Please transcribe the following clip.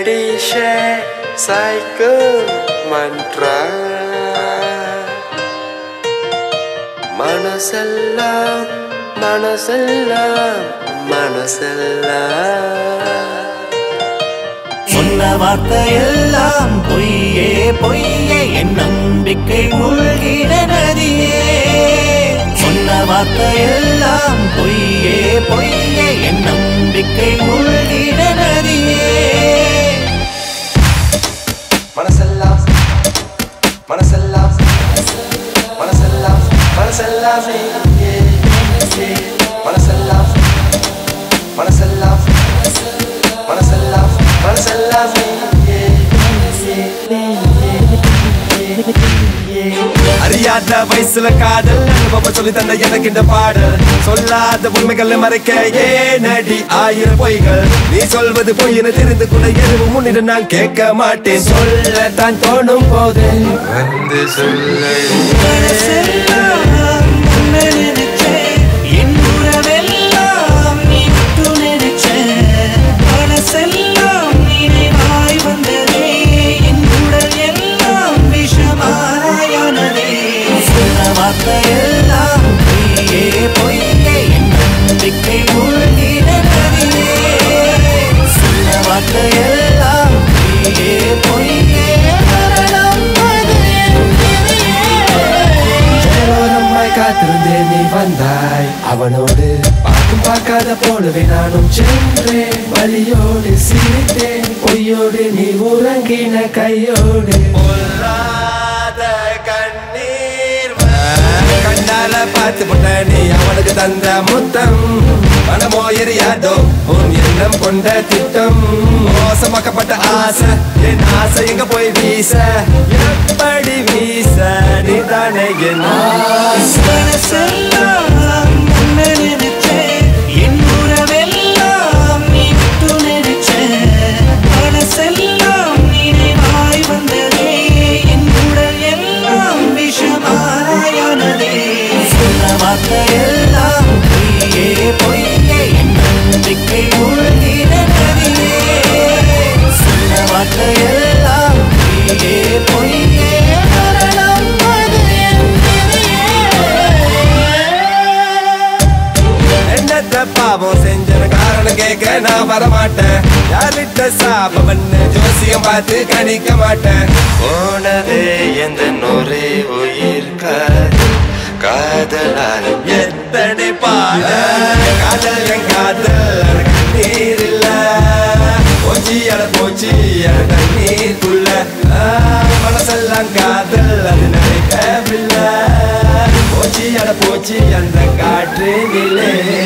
Medicine psycho Mantra மனசெல்லாம் மனசெல்லாம் மனசெல்லாம் சொன்ன வார்த்தையெல்லாம் பொய்யே பொய்யே என் நம்பிக்கை மூழ்கிட நதியே சொன்ன வார்த்தையெல்லாம் பொய்யே பொய்யே என் நம்பிக்கை மூழ்கிட நதியே மனசெல்லாம் மனசெல்லாம் மனசெல்லாம் மனசெல்லாம் நீயே, நீயே. மனசெல்லாம் மனசெல்லாம் மனசெல்லாம் மனசெல்லாம் நீயே, அறியாத வயசுல காதல் அனுபவம் சொல்லி தந்த எனக்கு இந்த பாடல் சொல்லாத உண்மைகளை மறைக்க ஏனடி ஆயிரம் பொய்கள் நீ சொல்வது பொய்னு தெரிந்து கூட எதுவும் முன்னிட்டு நான் கேட்க மாட்டேன் சொல்லத்தான் தோணும் போது வந்து சொல்ல மனசெல்லாம் உன்னை நினைச்சேன். என் உறவெல்லாம் நீ மட்டும் நினைச்சேன். மனசெல்லாம் நினைவாய் வந்ததே. என் உடல் எல்லாம் விஷமாயானதே. சொன்ன வார்த்தையெல்லாம் பொய்யே, பொய்யே. என் நம்பிக்கை மூழ்கின நதியே. சொன்ன வார்த்தையெல்லாம் பொய்யே, பொய்யே. மரணம் அது என் விதியே. ஜனலோரமாய் காத்திருந்தேன் நீ வந்தாய் அவனோடு பார்க்கும் பார்க்காத போலவே நானும் சென்றேன் வலியோடு சிரித்தேன் பொய்யோடு நீ உறங்கின கையோடு பொல்லாத கண்ணீர் கண்ணால பார்த்து போட்ட நீ அவனுக்கு தந்த முத்தம் மனமோ எரியாதோ உன் எண்ணம் கொண்ட திட்டம் மோசமாக்கப்பட்ட ஆசை என் ஆசை எங்க போய் வீச எப்படி வீச நீ தானே என் ஆசை மனசெல்லாம் உன்னை நினைச்சேன். என் உறவெல்லாம் நீ மட்டும் நினைச்சேன். மனசெல்லாம் நினைவாய் வந்ததே. என் உடல் எல்லாம் விஷமாயானதே. சொன்ன வார்த்தையெல்லாம் பொய்யே, பொய்யே. என் நம்பிக்கை மூழ்கின நதியே. சொன்ன வார்த்தையெல்லாம் பொய்யே, பொய்யே. மரணம் அது என் விதியே. என்னத்த பாவம் செஞ்சன காரணம் கேட்க நான் வரமாட்டேன் யார்கிட்ட சாபவன்னு ஜோசியம் பார்த்து கணிக்க மாட்டேன் போனதே எந்த ஒரே உயிர் காதல் காதலால் எத்தனை பாட காதல் என் காதல் எனக்கு நீர் இல்ல போச்சி அட போச்சி அட தண்ணீருக்குள்ள ஆ, மனசெல்லாம் காதல் அது நினைக்கவில்லை போச்சி அட போச்சி அந்த காற்று நிலை